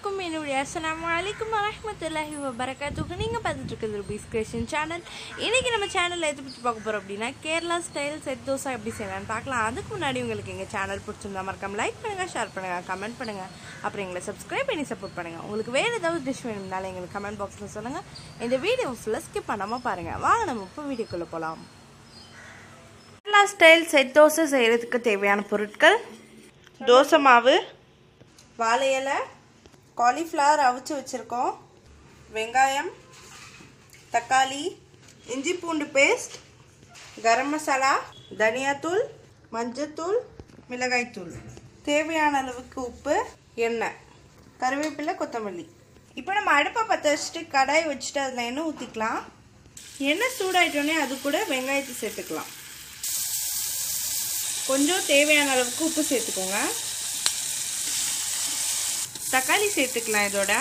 அனைவருக்கும் என்னுடைய அஸ்ஸலாமு அலைக்கும் வரஹ்மத்துல்லாஹி வபரகாத்துஹு நீங்கள் பார்த்துட்டு இருக்கிறது ரூபீஸ் கிரியேஷன் சேனல் இன்றைக்கி நம்ம சேனலில் எதை பற்றி பார்க்க போகிறோம் அப்படின்னா கேரளா ஸ்டைல் செட் தோசை எப்படி செய்யலாம்னு பார்க்கலாம் அதுக்கு முன்னாடி உங்களுக்கு எங்கள் சேனல் பிடிச்சிருந்தா மறக்காம லைக் பண்ணுங்கள் ஷேர் பண்ணுங்கள் கமெண்ட் பண்ணுங்கள் அப்புறம் எங்களை சப்ஸ்கிரைப் பண்ணி சப்போர்ட் பண்ணுங்கள் உங்களுக்கு வேறு ஏதாவது டிஷ் வேணும்னாலும் எங்களுக்கு கமெண்ட் பாக்ஸில் சொல்லுங்கள் இந்த வீடியோ ஃபுல்லாக ஸ்கிப் பண்ணாமல் பாருங்கள் வாங்க நம்ம இப்போ வீடியோக்குள்ளே போகலாம் கேரளா ஸ்டைல் செட் தோசை செய்கிறதுக்கு தேவையான பொருட்கள் தோசை மாவு வாழை இலை காலிஃப்ளவர் அவிச்சு வச்சுருக்கோம் வெங்காயம் தக்காளி இஞ்சி பூண்டு பேஸ்ட் கரம் மசாலா தனியாத்தூள் மஞ்சத்தூள் மிளகாய்த்தூள் தேவையான அளவுக்கு உப்பு எண்ணெய் கருவேப்பிலை கொத்தமல்லி இப்போ நம்ம அடுப்பை பற்ற வச்சுட்டு கடாய் வச்சுட்டு அதில் எண்ணெய் ஊற்றிக்கலாம் எண்ணெய் சூடாயிட்டோடனே அது கூட வெங்காயத்தை சேர்த்துக்கலாம் கொஞ்சம் தேவையான அளவுக்கு உப்பு சேர்த்துக்கோங்க தக்காளி சேர்த்துக்கலாம் இதோட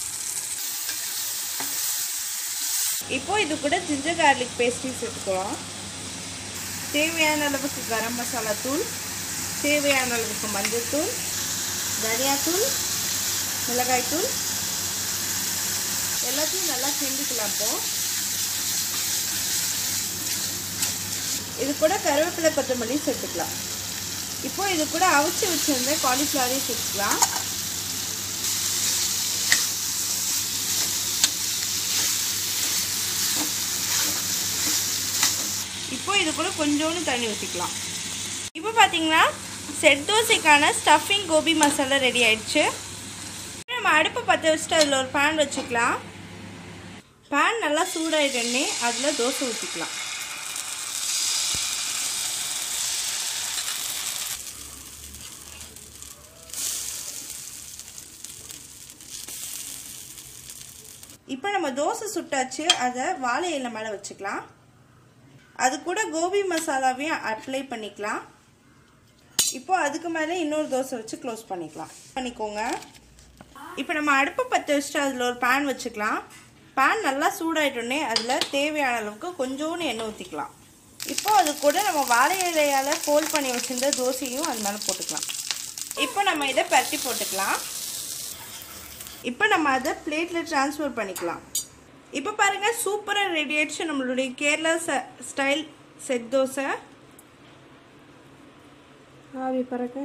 இப்போ இது கூட ஜிஞ்சர் கார்லிக் பேஸ்ட்டையும் சேர்த்துக்கலாம் தேவையான அளவுக்கு கரம் மசாலா தூள் தேவையான அளவுக்கு மஞ்சள் தூள் தனியாத்தூள் மிளகாய்த்தூள் எல்லாத்தையும் நல்லா செஞ்சுக்கலாம் இப்போ இது கூட கருவேப்பிலை கொத்தமல்லி சேர்த்துக்கலாம் இப்போ இது கூட அவிச்சு வச்சிருந்த காலிஃப்ளவரையும் சேர்த்துக்கலாம் இப்போ இது கூட கொஞ்சோண்டு தண்ணி ஊற்றிக்கலாம் இப்போ பார்த்தீங்கன்னா செட் தோசைக்கான ஸ்டஃபிங் கோபி மசாலா ரெடி ஆயிடுச்சு நம்ம அடுப்பை பற்ற வச்சுட்டு அதில் ஒரு பேன் வச்சுக்கலாம் பேன் நல்லா சூடாயிட்டோடனே அதில் தோசை ஊற்றிக்கலாம் இப்போ நம்ம தோசை சுட்டாச்சு அதை வாழை இலை மேலே வச்சுக்கலாம் அது கூட கோபி மசாலாவையும் அப்ளை பண்ணிக்கலாம் இப்போ அதுக்கு மேலே இன்னொரு தோசை வச்சு க்ளோஸ் பண்ணிக்கலாம் பண்ணிக்கோங்க இப்போ நம்ம அடுப்பை பற்ற வச்சுட்டு அதில் ஒரு பேன் வச்சுக்கலாம் பேன் நல்லா சூடாயிட்டோடனே அதில் தேவையான அளவுக்கு கொஞ்சோண்டு எண்ணெய் ஊற்றிக்கலாம் இப்போ அது கூட நம்ம வாழை இலையால் ஃபோல்ட் பண்ணி வச்சுருந்த தோசையும் அது மேலே போட்டுக்கலாம் இப்போ நம்ம இதை பரட்டி போட்டுக்கலாம் இப்போ நம்ம அதை பிளேட்டில் ட்ரான்ஸ்ஃபர் பண்ணிக்கலாம் இப்போ பாருங்கள் சூப்பராக ரெடி ஆயிடுச்சு நம்மளுடைய கேரளா ஸ்டைல் செட் தோசை ஆவி பறக்க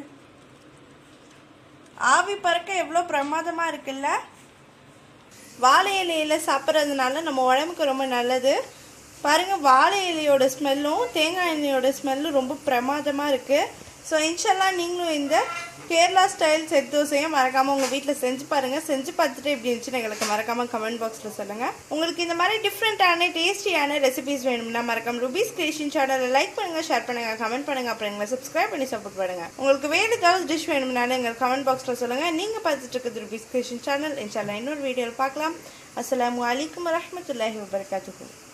ஆவி பறக்க எவ்வளோ பிரமாதமாக இருக்குல்ல வாழை இலையில் சாப்பிட்றதுனால நம்ம உடம்புக்கு ரொம்ப நல்லது பாருங்கள் வாழை இலையோட ஸ்மெல்லும் தேங்காய் எண்ணெயோட ஸ்மெல்லும் ரொம்ப பிரமாதமாக இருக்குது ஸோ இன்ஷால்லாம் நீங்களும் இந்த கேரளா ஸ்டைல் செட் தோசையும் மறக்காமல் உங்கள் வீட்டில் செஞ்சு பாருங்கள் செஞ்சு பார்த்துட்டு எப்படி இருந்துச்சுன்னு எங்களுக்கு மறக்காமல் கமெண்ட் பாக்ஸில் சொல்லுங்கள் உங்களுக்கு இந்த மாதிரி டிஃப்ரெண்ட்டான டேஸ்டியான ரெசிபிஸ் வேணும்னா மறக்காம ருபீஸ் கிரியேஷன் சேனலை லைக் பண்ணுங்கள் ஷேர் பண்ணுங்கள் கமெண்ட் பண்ணுங்கள் அப்புறம் எங்களை சப்ஸ்கிரைப் பண்ணி சப்போர்ட் பண்ணுங்கள் உங்களுக்கு வேறு ஏதாவது டிஷ் வேணும்னாலும் எங்கள் கமெண்ட் பாக்ஸில் சொல்லுங்கள் நீங்கள் பார்த்துட்டு இருக்கிறது ருபீஸ் கிரியேஷன் சேனல் இன்ஷால்லா இன்னொரு வீடியோவில் பார்க்கலாம் அஸ்லாம் வலைக்கம் வரமத்துல்லாஹி வபர்காத்துக்கு